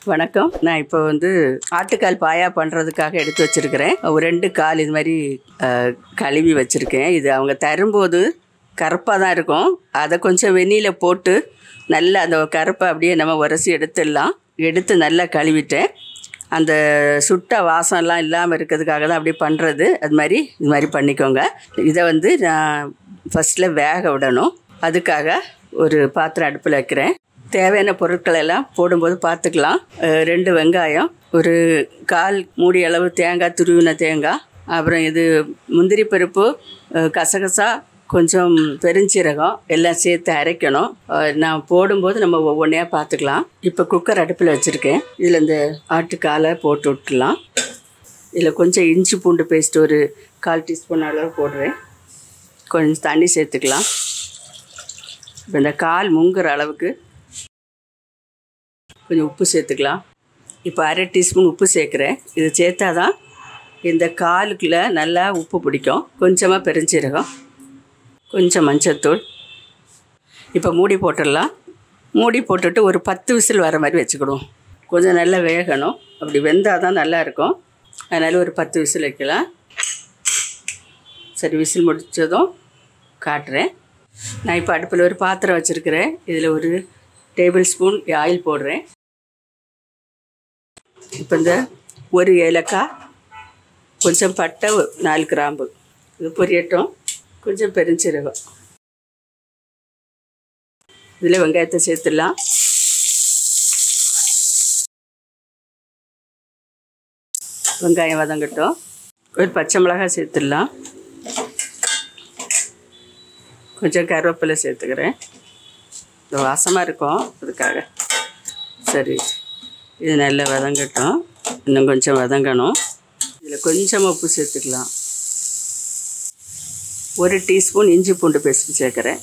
வணக்கம் நான் இப்போ வந்து ஆட்டுக்கால் பாயா பண்ணுறதுக்காக எடுத்து வச்சுருக்கிறேன் ஒரு ரெண்டு கால் இது மாதிரி அஹ், கழுவி வச்சுருக்கேன் இது அவங்க தரும்போது கருப்பாக தான் இருக்கும் அதை கொஞ்சம் வெந்நியில் போட்டு நல்லா அந்த கருப்பை அப்படியே நம்ம உரசி எடுத்துடலாம் எடுத்து நல்லா கழுவிட்டேன் அந்த சுட்ட வாசம்லாம் இல்லாமல் இருக்கிறதுக்காக தான் அப்படி பண்ணுறது அது மாதிரி இது மாதிரி பண்ணிக்கோங்க இதை வந்து நான் ஃபஸ்ட்டில் வேக விடணும் அதுக்காக ஒரு பாத்திரம் அடுப்பில் வைக்கிறேன் தேவையான பொருட்கள் எல்லாம் போடும்போது பார்த்துக்கலாம் அஹ் ரெண்டு வெங்காயம் ஒரு கால் மூடி அளவு தேங்காய் துருவின தேங்காய் அப்புறம் இது முந்திரி பருப்பு அஹ் கசகசா கொஞ்சம் பெருஞ்சீரகம் எல்லாம் சேர்த்து அரைக்கணும் அஹ் நான் போடும்போது நம்ம ஒவ்வொன்றையாக பார்த்துக்கலாம் இப்போ குக்கர் அடுப்பில் வச்சுருக்கேன் இதில் இந்த ஆட்டுக்காலை போட்டு விட்டுலாம் இதில் கொஞ்சம் இஞ்சி பூண்டு பேஸ்ட் ஒரு கால் டீஸ்பூன் அளவு போடுறேன் கொஞ்சம் தண்ணி சேர்த்துக்கலாம் இப்போ இந்த கால் முங்குற அளவுக்கு கொஞ்சம் உப்பு சேர்த்துக்கலாம் இப்போ அரை டீஸ்பூன் உப்பு சேர்க்குறேன் இது சேர்த்தா தான் இந்த காலுக்குள்ள நல்லா உப்பு பிடிக்கும் கொஞ்சமாக பெருஞ்சீரகம் கொஞ்சம் மஞ்சத்தூள் இப்போ மூடி போட்டுடலாம் மூடி போட்டுட்டு ஒரு பத்து விசில் வர மாதிரி வச்சுக்கிடுவோம் கொஞ்சம் நல்லா வேகணும் அப்படி வெந்தால் தான் நல்லா இருக்கும் அதனால் ஒரு பத்து விசில் வைக்கலாம் சரி விசில் முடித்ததும் காட்டுறேன் நான் இப்போ அடுப்பில் ஒரு பாத்திரம் வச்சுருக்கிறேன் இதில் ஒரு டேபிள் ஸ்பூன் ஆயில் போடுறேன் இப்போ இந்த ஒரு ஏலக்காய் கொஞ்சம் பட்டை ஒரு நாலு கிராம்பு இது பொரியட்டும் கொஞ்சம் பெருஞ்சீரகம் இதில் வெங்காயத்தை சேர்த்துடலாம் வெங்காயம் வதங்கட்டும் ஒரு பச்சை மிளகாய் சேர்த்துடலாம் கொஞ்சம் கருவேப்பிலை சேர்த்துக்கிறேன் இது வாசமாக இருக்கும் அதுக்காக சரி இது நல்லா வதங்கட்டும் இன்னும் கொஞ்சம் வதங்கணும் இதில் கொஞ்சமாக உப்பு சேர்த்துக்கலாம் ஒரு டீஸ்பூன் இஞ்சி பூண்டு பேஸ்ட் சேர்க்குறேன்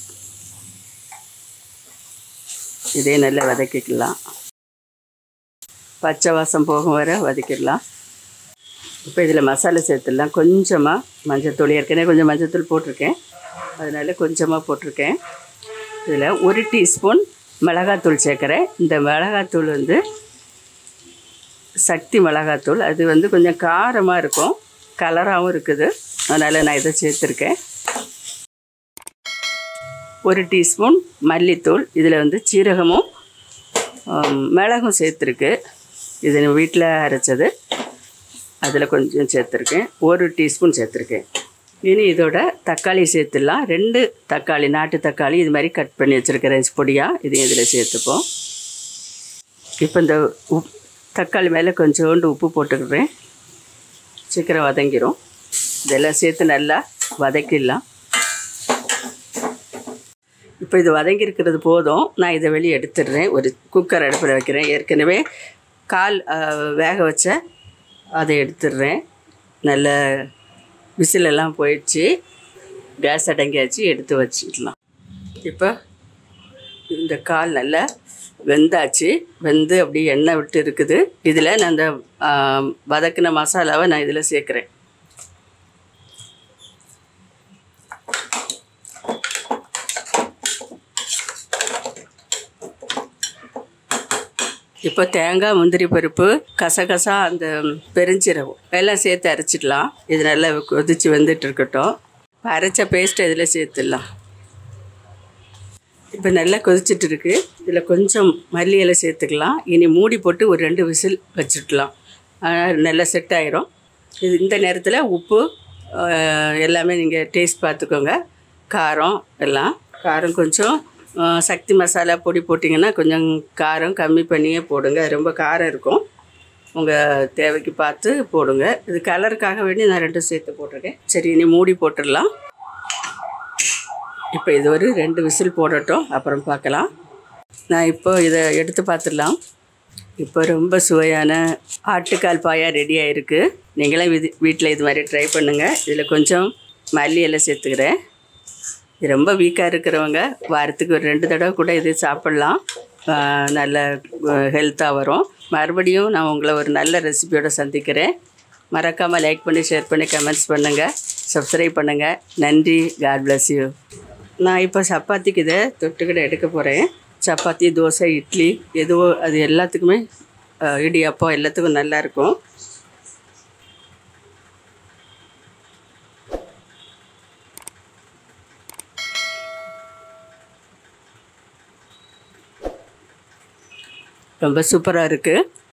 இதே நல்லா வதக்கிக்கலாம் பச்சை வாசம் போகும் வரை வதக்கிடலாம் இப்போ இதில் மசாலா சேர்த்துடலாம் கொஞ்சமாக மஞ்சத்தூள் ஏற்கனவே கொஞ்சம் மஞ்சத்தூள் போட்டிருக்கேன் அதனால் கொஞ்சமாக போட்டிருக்கேன் இதில் ஒரு டீஸ்பூன் மிளகாத்தூள் சேர்க்குறேன் இந்த மிளகாத்தூள் வந்து சக்தி மிளகாத்தூள் அது வந்து கொஞ்சம் காரமாக இருக்கும் கலராகவும் இருக்குது அதனால் நான் இதை சேர்த்துருக்கேன் ஒரு டீஸ்பூன் மல்லித்தூள் இதில் வந்து சீரகமும் ஆம், மிளகும் சேர்த்துருக்கு இது வீட்டில் அரைச்சது அதில் கொஞ்சம் சேர்த்துருக்கேன் ஒரு டீஸ்பூன் சேர்த்துருக்கேன் இனி இதோட தக்காளி சேர்த்துடலாம் ரெண்டு தக்காளி நாட்டு தக்காளி இது மாதிரி கட் பண்ணி வச்சுருக்கிறேன் பொடியாக இதையும் இதில் சேர்த்துப்போம் இப்போ இந்த உப் தக்காளி மேலே கொஞ்சோண்டு உப்பு போட்டுக்கிறேன் சீக்கிரம் வதங்கிரும் இதெல்லாம் சேர்த்து நல்லா வதக்கிடலாம் இப்போ இது வதங்கியிருக்கிறது போதும் நான் இதை வெளியே எடுத்துடுறேன் ஒரு குக்கர் அடுப்பில் வைக்கிறேன் ஏற்கனவே கால் அஹ், வேக வச்ச அதை எடுத்துடுறேன் நல்ல விசிலெல்லாம் போயிடுச்சு கேஸ் அடங்கியாச்சு எடுத்து வச்சுக்கலாம் இப்போ இந்த கால் நல்லா வெந்தாச்சு வெந்து அப்படி எண்ணெய் விட்டு இருக்குது இதில் நான் அந்த ஆ, வதக்கின மசாலாவை நான் இதில் சேர்க்குறேன் இப்போ தேங்காய் முந்திரி பருப்பு கசகசா அந்த பெருஞ்சீரகம் எல்லாம் சேர்த்து அரைச்சிடலாம் இது நல்லா கொதிச்சு வெந்துட்டு இருக்கட்டும் இப்போ அரைச்ச பேஸ்ட்டை இதில் சேர்த்துடலாம் இப்போ நல்லா கொதிச்சிட்டு இருக்கு இதில் கொஞ்சம் மல்லி இலை சேர்த்துக்கலாம் இனி மூடி போட்டு ஒரு ரெண்டு விசில் வச்சுக்கலாம் ஆஹ் நல்லா செட் ஆயிரும் இது இந்த நேரத்தில் உப்பு ஆஹ் எல்லாமே நீங்கள் டேஸ்ட் பார்த்துக்கோங்க காரம் எல்லாம் காரம் கொஞ்சம் ஆஹ் சக்தி மசாலா பொடி போட்டிங்கன்னா கொஞ்சம் காரம் கம்மி பண்ணியே போடுங்க அது ரொம்ப காரம் இருக்கும் உங்கள் தேவைக்கு பார்த்து போடுங்க இது கலருக்காக வேண்டி நான் ரெண்டும் சேர்த்து போட்டிருக்கேன் சரி இனி மூடி போட்டுடலாம் இப்போ இது ஒரு ரெண்டு விசில் போடட்டும் அப்புறம் பார்க்கலாம் நான் இப்போ இதை எடுத்து பார்த்துடலாம் இப்போ ரொம்ப சுவையான ஆட்டுக்கால் பாயா ரெடி ஆயிருக்கு நீங்களும் இது வீட்டில் இது மாதிரி ட்ரை பண்ணுங்கள் இதில் கொஞ்சம் மல்லி எல்லாம் சேர்த்துக்கிறேன் இது ரொம்ப வீக்காக இருக்கிறவங்க வாரத்துக்கு ஒரு ரெண்டு தடவை கூட இது சாப்பிட்லாம் ஆஹ் நல்ல ஹெல்த்தாக வரும் மறுபடியும் நான் உங்களை ஒரு நல்ல ரெசிபியோட சந்திக்கிறேன் மறக்காமல் லைக் பண்ணி ஷேர் பண்ணி கமெண்ட்ஸ் பண்ணுங்கள் சப்ஸ்கிரைப் பண்ணுங்கள் நன்றி காட் bless யூ நான் இப்போ சப்பாத்திக்கு இதை தொட்டுக்கிட்ட எடுக்க போகிறேன் சப்பாத்தி தோசை இட்லி எதுவோ அது எல்லாத்துக்குமே அஹ், இடியாப்பம் எல்லாத்துக்கும் நல்லா இருக்கும் ரொம்ப சூப்பராக இருக்குது